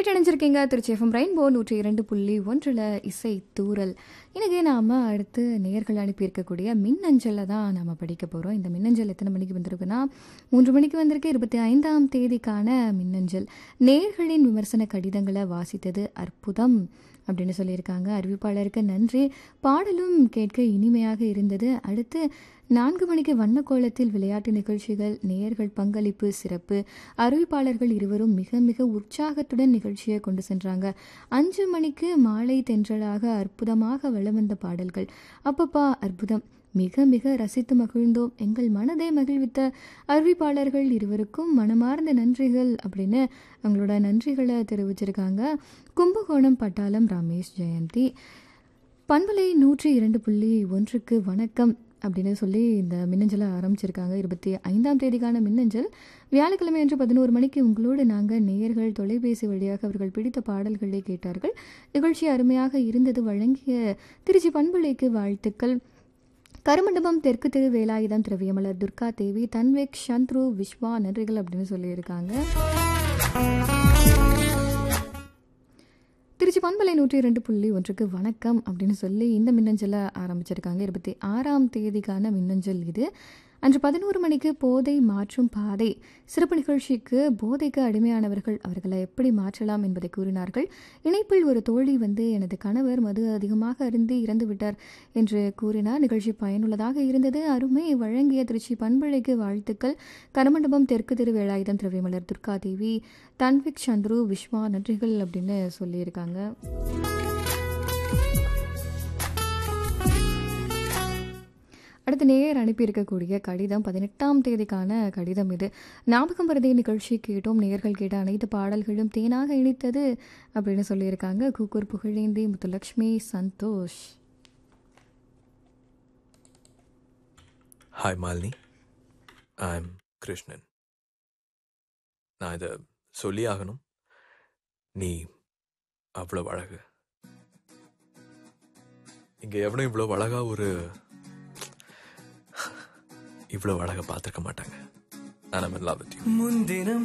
கேட்டடைஞ்சிருக்கீங்க Trichy FM rainbow நூற்றி இரண்டு புள்ளி ஒன்றில் இசை தூரல் இன்னைக்கு நாம் அடுத்து நேர்கள் அனுப்பியிருக்கக்கூடிய மின்னஞ்சலை தான் நாம் படிக்க போகிறோம் இந்த மின்னஞ்சல் எத்தனை மணிக்கு வந்திருக்குன்னா மூன்று மணிக்கு வந்திருக்கு இருபத்தி ஐந்தாம் தேதிக்கான மின்னஞ்சல் நேர்களின் விமர்சன கடிதங்களை வாசித்தது அற்புதம் அப்படின்னு சொல்லியிருக்காங்க அறிவிப்பாளருக்கு நன்றி பாடலும் கேட்க இனிமையாக இருந்தது அடுத்து நான்கு மணிக்கு வண்ணக்கோலத்தில் விளையாட்டு நிகழ்ச்சிகள் நேயர்கள் பங்களிப்பு சிறப்பு அறிவிப்பாளர்கள் இருவரும் மிக மிக உற்சாகத்துடன் நிகழ்ச்சியை கொண்டு சென்றாங்க அஞ்சு மணிக்கு மாலை தென்றலாக அற்புதமாக வலம் வந்த பாடல்கள் அப்பப்பா அற்புதம் மிக மிக ரசித்து மகிழ்ந்தோம் எங்கள் மனதை மகிழ்வித்த அறிவிப்பாளர்கள் இருவருக்கும் மனமார்ந்த நன்றிகள் அப்படின்னு அவங்களோட நன்றிகளை தெரிவிச்சிருக்காங்க கும்பகோணம் பட்டாளம் ரமேஷ் ஜெயந்தி பண்பலை நூற்றி இரண்டு புள்ளி ஒன்றுக்கு வணக்கம் அப்படின்னு சொல்லி இந்த மின்னஞ்சலை ஆரம்பிச்சிருக்காங்க இருபத்தி ஐந்தாம் தேதிக்கான மின்னஞ்சல் வியாழக்கிழமை அன்று பதினோரு மணிக்கு உங்களோடு நாங்கள் நேயர்கள் தொலைபேசி வழியாக அவர்கள் பிடித்த பாடல்களை கேட்டார்கள் நிகழ்ச்சி அருமையாக இருந்தது வழங்கிய திருச்சி பண்பலைக்கு வாழ்த்துக்கள் கருமண்டபம் தெற்கு திரு வேலாயுதம் திரவியமலர் துர்கா தேவி தன்வேக் சந்த்ரு விஸ்வா நன்றிகள் அப்படின்னு சொல்லியிருக்காங்க திருச்சி பண்பலை நூற்றி இரண்டு புள்ளி ஒன்றுக்கு வணக்கம் அப்படின்னு சொல்லி இந்த மின்னஞ்சலை ஆரம்பிச்சிருக்காங்க இருபத்தி ஆறாம் தேதிக்கான மின்னஞ்சல் இது அன்று பதினோரு மணிக்கு போதை மாற்றும் பாதை சிறப்பு நிகழ்ச்சிக்கு போதைக்கு அடிமையானவர்கள் அவர்களை எப்படி மாற்றலாம் என்பதை கூறினார்கள் இணைப்பில் ஒரு தோழி வந்து எனது கணவர் மது அதிகமாக அருந்தி இறந்து விட்டார் என்று கூறினார் நிகழ்ச்சி பயனுள்ளதாக இருந்தது அருமை வழங்கிய திருச்சி பண்பழைக்கு வாழ்த்துக்கள் கருமண்டபம் தெற்கு திரு வேலாயுதம் திரவியமலர் துர்கா தேவி தன்விக் சந்துரு விஸ்வா நன்றிகள் அப்படின்னு சொல்லியிருக்காங்க அடுத்து நேயர் அனுப்பியிருக்கக்கூடிய கடிதம் பதினெட்டாம் தேதிக்கான கடிதம் இது ஞாபகம் வருதே நிகழ்ச்சி கேட்டோம் நேயர்கள் கேட்ட அனைத்து பாடல்களும் தேனாக இணைத்தது அப்படின்னு சொல்லியிருக்காங்க Kookur Pugazhendhi Muthulakshmi Santhosh hi Malini I am Krishnan நான் இதை சொல்லி ஆகணும் நீ அவ்வளோ அழகு இங்க எவனும் இவ்வளோ அழகா ஒரு இவ்வளோ அழகா பார்த்துருக்க மாட்டாங்க நான் லவ் வித் யூ முன்தினம்